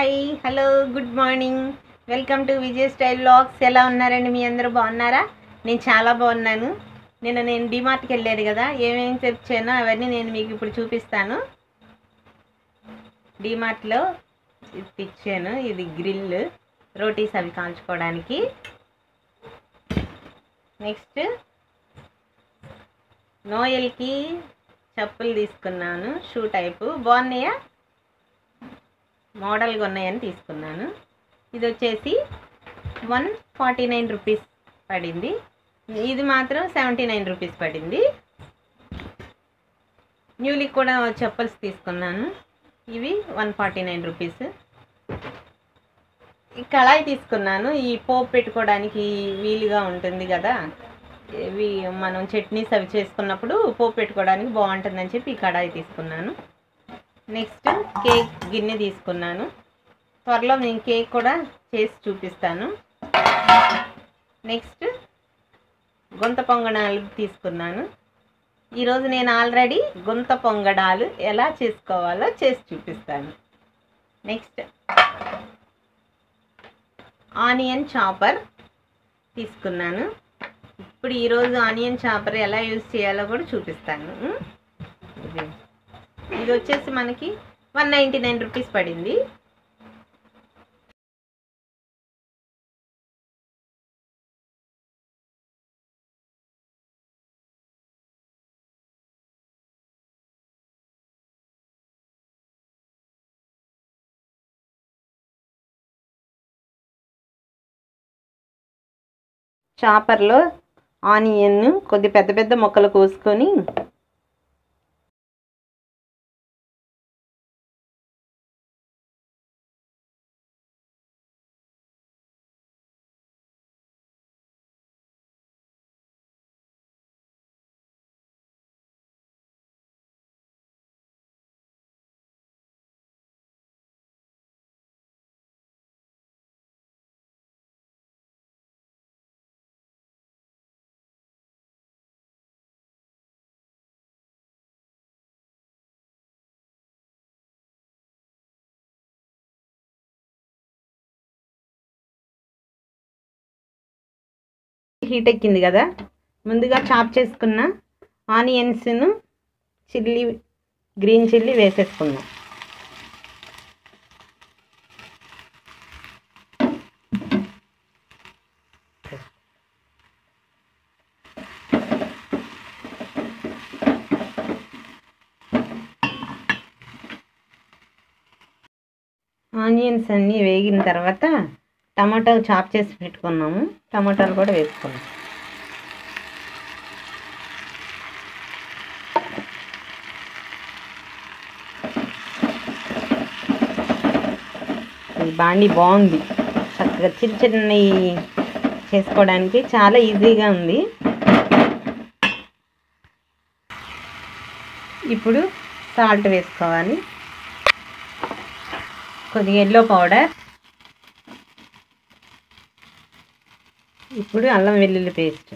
Hi hello good morning welcome to Vijay style vlogs ఎలా ఉన్నారండి మీ అందరూ బాగున్నారా నేను చాలా బాగున్నాను నిన్న నేను డిమార్ట్కి వెళ్ళేది కదా ఏమేమి తెచ్చానో అవన్నీ నేను మీకు ఇప్పుడు చూపిస్తాను డిమార్ట్లో ఇది తెచ్చాను ఇది గ్రిల్ రోటీస్ అవి కాల్చుకోవడానికి నెక్స్ట్ నోయల్కి చెప్పులు తీసుకున్నాను షూ టైపు బాగున్నాయా మోడల్గా ఉన్నాయని తీసుకున్నాను ఇది వచ్చేసి వన్ ఫార్టీ నైన్ రూపీస్ పడింది ఇది మాత్రం సెవెంటీ నైన్ రూపీస్ పడింది న్యూలీ కూడా చెప్పల్స్ తీసుకున్నాను ఇవి వన్ ఫార్టీ నైన్ రూపీస్ ఈ కళాయి తీసుకున్నాను ఈ పోపు పెట్టుకోవడానికి వీలుగా ఉంటుంది కదా ఇవి మనం చట్నీస్ అవి చేసుకున్నప్పుడు పోపు పెట్టుకోవడానికి బాగుంటుందని చెప్పి ఈ కడాయి తీసుకున్నాను నెక్స్ట్ కేక్ గిన్నె తీసుకున్నాను త్వరలో నేను కేక్ కూడా చేసి చూపిస్తాను నెక్స్ట్ గుంత పొంగడాలు తీసుకున్నాను ఈరోజు నేను ఆల్రెడీ గుంత పొంగడాలు ఎలా చేసుకోవాలో చేసి చూపిస్తాను నెక్స్ట్ ఆనియన్ చాపర్ తీసుకున్నాను ఇప్పుడు ఈరోజు ఆనియన్ చాపర్ ఎలా యూజ్ చేయాలో కూడా చూపిస్తాను ఉం? ఇది ఇది వచ్చేసి మనకి వన్ నైంటీ నైన్ రూపీస్ పడింది చాపర్లో ఆనియన్ కొద్ది పెద్ద పెద్ద ముక్కలు కోసుకొని హీట్ ఎక్కింది కదా ముందుగా చాప్ చేసుకున్న ఆనియన్స్ను చిల్లీ గ్రీన్ చిల్లీ వేసేసుకుందాం ఆనియన్స్ అన్నీ వేగిన తర్వాత టమాటో చాప్ చేసి పెట్టుకున్నాము టమాటాలు కూడా వేసుకున్నాం ఈ బాండి బాగుంది చక్కగా చిన్న చిన్నవి చేసుకోవడానికి చాలా ఈజీగా ఉంది ఇప్పుడు సాల్ట్ వేసుకోవాలి కొద్దిగా ఎల్లో పౌడర్ ఇప్పుడు అల్లం వెల్లుల్లి పేస్ట్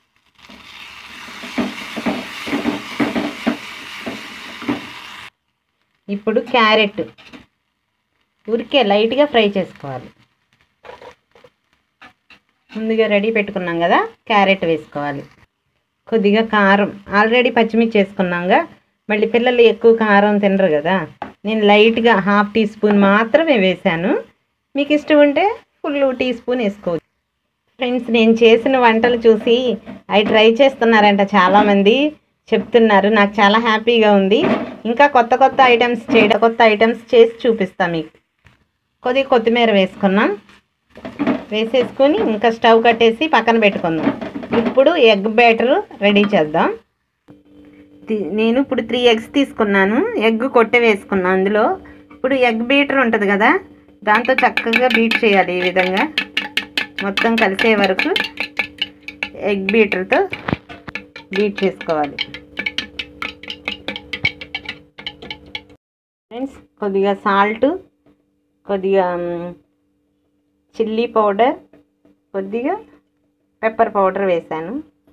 ఇప్పుడు క్యారెట్ ఉరికే లైట్గా ఫ్రై చేసుకోవాలి ముందుగా రెడీ పెట్టుకున్నాం కదా క్యారెట్ వేసుకోవాలి కొద్దిగా కారం ఆల్రెడీ పచ్చిమిర్చి వేసుకున్నాంగా మళ్ళీ పిల్లలు ఎక్కువ కారం తినరు కదా నేను లైట్గా హాఫ్ టీ స్పూన్ మాత్రమే వేశాను మీకు ఇష్టం ఉంటే ఫుల్ టీ స్పూన్ వేసుకోవచ్చు ఫ్రెండ్స్ నేను చేసిన వంటలు చూసి అవి ట్రై చేస్తున్నారంట చాలామంది చెప్తున్నారు నాకు చాలా హ్యాపీగా ఉంది ఇంకా కొత్త కొత్త ఐటమ్స్ చేయడం కొత్త ఐటమ్స్ చేసి చూపిస్తాను మీకు కొద్దిగా కొత్తిమీర వేసుకున్నాం వేసేసుకొని ఇంకా స్టవ్ కట్టేసి పక్కన పెట్టుకుందాం ఇప్పుడు ఎగ్ బ్యాటర్ రెడీ చేద్దాం తి- నేను ఇప్పుడు త్రీ ఎగ్స్ తీసుకున్నాను ఎగ్ కొట్టే వేసుకున్నాను అందులో ఇప్పుడు ఎగ్ బీటర్ ఉంటుంది కదా దాంతో చక్కగా బీట్ చేయాలి ఈ విధంగా మొత్తం కలిసే వరకు ఎగ్ బీటర్తో బీట్ చేసుకోవాలి ఫ్రెండ్స్ కొద్దిగా సాల్ట్ కొద్దిగా చిల్లీ పౌడర్ కొద్దిగా పెప్పర్ పౌడర్ వేసాను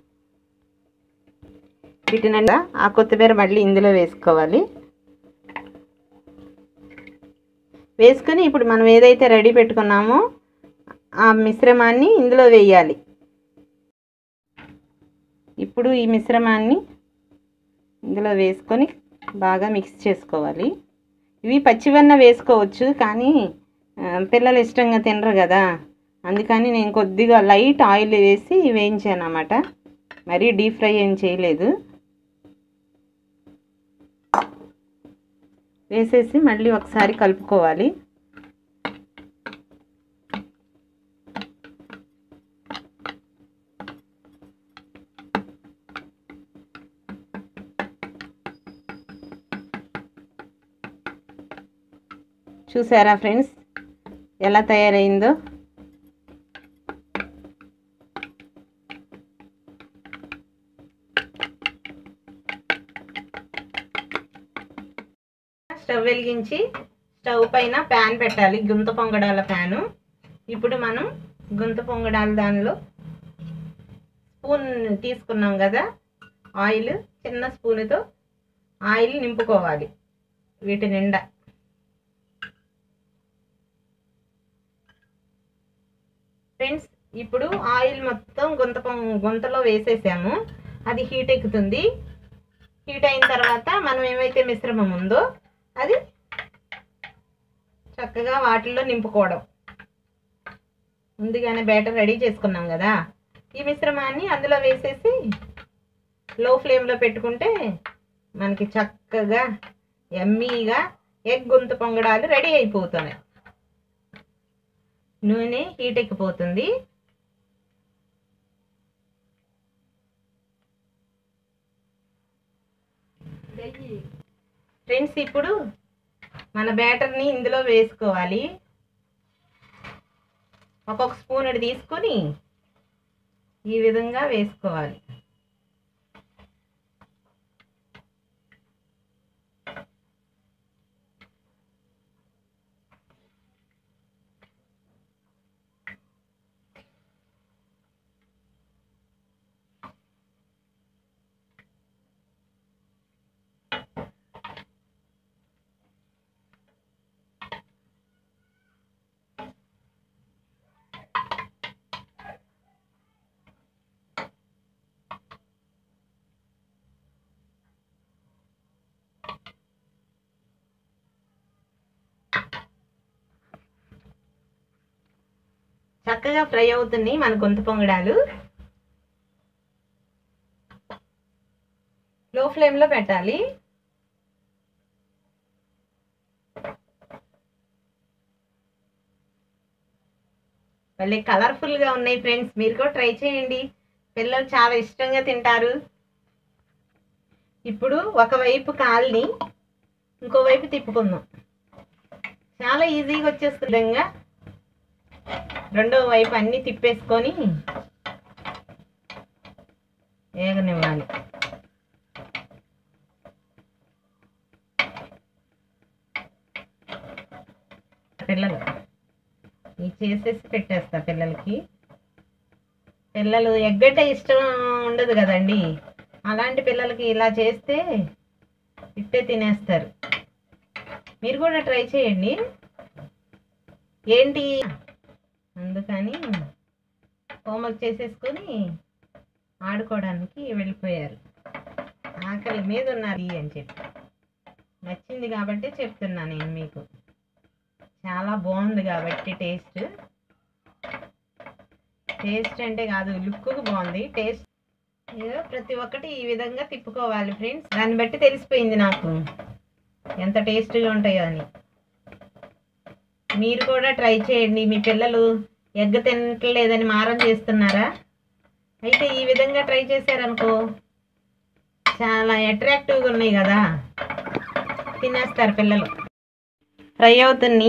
వీటినంతా ఆ కొత్తిమీర మళ్ళీ ఇందులో వేసుకోవాలి వేసుకుని ఇప్పుడు మనం ఏదైతే రెడీ పెట్టుకున్నామో ఆ మిశ్రమాన్ని ఇందులో వేయాలి ఇప్పుడు ఈ మిశ్రమాన్ని ఇందులో వేసుకొని బాగా మిక్స్ చేసుకోవాలి ఇవి పచ్చివన్న వేసుకోవచ్చు కానీ ఆ, పిల్లలు ఇష్టంగా తినరు కదా అందుకని నేను కొద్దిగా లైట్ ఆయిల్ వేసి వేయించాను అన్నమాట మరీ డీప్ ఫ్రై ఏం చేయలేదు వేసేసి మళ్ళీ ఒకసారి కలుపుకోవాలి చూసారా ఫ్రెండ్స్ ఎలా తయారైందో స్టవ్ వెలిగించి స్టవ్ పైన ప్యాన్ పెట్టాలి గుంత పొంగడాల ప్యాను ఇప్పుడు మనం గుంత పొంగడాల దానిలో స్పూన్ తీసుకున్నాం కదా ఆయిల్ చిన్న స్పూన్తో ఆయిల్ నింపుకోవాలి వీటి నిండా ఫ్రెండ్స్ ఇప్పుడు ఆయిల్ మొత్తం గుంత పొంగ- గుంతలో వేసేసాము అది హీట్ ఎక్కుతుంది హీట్ అయిన తర్వాత మనం ఏమైతే మిశ్రమం ఉందో అది చక్కగా వాటిల్లో నింపుకోవడం ముందుగానే బ్యాటర్ రెడీ చేసుకున్నాం కదా ఈ మిశ్రమాన్ని అందులో వేసేసి లో ఫ్లేమ్లో పెట్టుకుంటే మనకి చక్కగా ఎమ్మీగా ఎగ్ గుంత పొంగడాలు రెడీ అయిపోతున్నాయి నూనె హీట్ ఎక్కిపోతుంది ఫ్రెండ్స్ ఇప్పుడు మన బ్యాటర్ని ఇందులో వేసుకోవాలి ఒక్కొక్క స్పూన్ అది తీసుకొని ఈ విధంగా వేసుకోవాలి చక్కగా ఫ్రై అవుతున్నాయి మన గొంతు పొంగడాలు లో ఫ్లేమ్లో పెట్టాలి మళ్ళీ కలర్ఫుల్గా ఉన్నాయి ఫ్రెండ్స్ మీరు కూడా ట్రై చేయండి పిల్లలు చాలా ఇష్టంగా తింటారు ఇప్పుడు ఒకవైపు కాల్ని ఇంకోవైపు తిప్పుకుందాం చాలా ఈజీగా వచ్చేస్తుంది విధంగా రెండో వైపు అన్ని తిప్పేసుకొని వేగనివ్వాలి పిల్లలు ఇది చేసేసి పెట్టేస్తా పిల్లలకి పిల్లలు ఎగ్గట్ట ఇష్టం ఉండదు కదండి అలాంటి పిల్లలకి ఇలా చేస్తే ఇట్టే తినేస్తారు మీరు కూడా ట్రై చేయండి ఏంటి అందుకని హోంవర్క్ చేసేసుకొని ఆడుకోవడానికి వెళ్ళిపోయారు ఆకలి మీద ఉన్నారు అని చెప్పి నచ్చింది కాబట్టి చెప్తున్నా నేను మీకు చాలా బాగుంది కాబట్టి టేస్ట్ టేస్ట్ అంటే కాదు లుక్ బాగుంది టేస్ట్ ఏదో ప్రతి ఒక్కటి ఈ విధంగా తిప్పుకోవాలి ఫ్రెండ్స్ దాన్ని బట్టి తెలిసిపోయింది నాకు ఎంత టేస్ట్గా ఉంటాయో అని మీరు కూడా ట్రై చేయండి మీ పిల్లలు ఎగ్గ తినట్లేదని మారం చేస్తున్నారా అయితే ఈ విధంగా ట్రై చేశారనుకో చాలా అట్రాక్టివ్గా ఉన్నాయి కదా తినేస్తారు పిల్లలు ఫ్రై అవుతుంది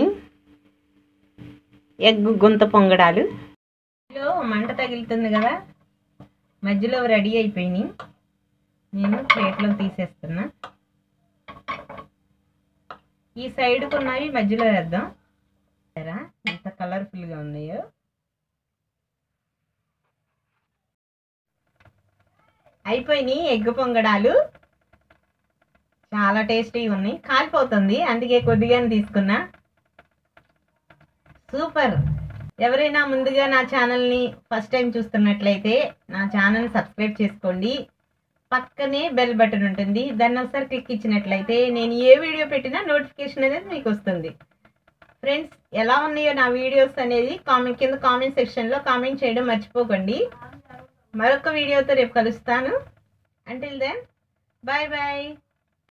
ఎగ్ గుంత పొంగడాలు మధ్యలో మంట తగులుతుంది కదా మధ్యలో రెడీ అయిపోయినాయి నేను ప్లేట్లో తీసేస్తున్నా ఈ సైడ్కి ఉన్నవి మధ్యలో వేద్దాం చూసారా ఎంత కలర్ఫుల్గా ఉన్నాయో అయిపోయినాయి ఎగ్ పొంగడాలు చాలా టేస్టీగా ఉన్నాయి కాలిపోతుంది అందుకే కొద్దిగానే తీసుకున్నా సూపర్ ఎవరైనా ముందుగా నా ఛానల్ని ఫస్ట్ టైం చూస్తున్నట్లయితే నా ఛానల్ సబ్స్క్రైబ్ చేసుకోండి పక్కనే బెల్ బటన్ ఉంటుంది దాన్ని ఒకసారి క్లిక్ ఇచ్చినట్లయితే నేను ఏ వీడియో పెట్టినా నోటిఫికేషన్ అనేది మీకు వస్తుంది ఫ్రెండ్స్ ఎలా ఉన్నాయో నా వీడియోస్ అనేది కామెంట్ కింద కామెంట్ సెక్షన్లో కామెంట్ చేయడం మర్చిపోకండి మరొక వీడియోతో రేపు కలుస్తాను అంటిల్ దెన్ బాయ్ బాయ్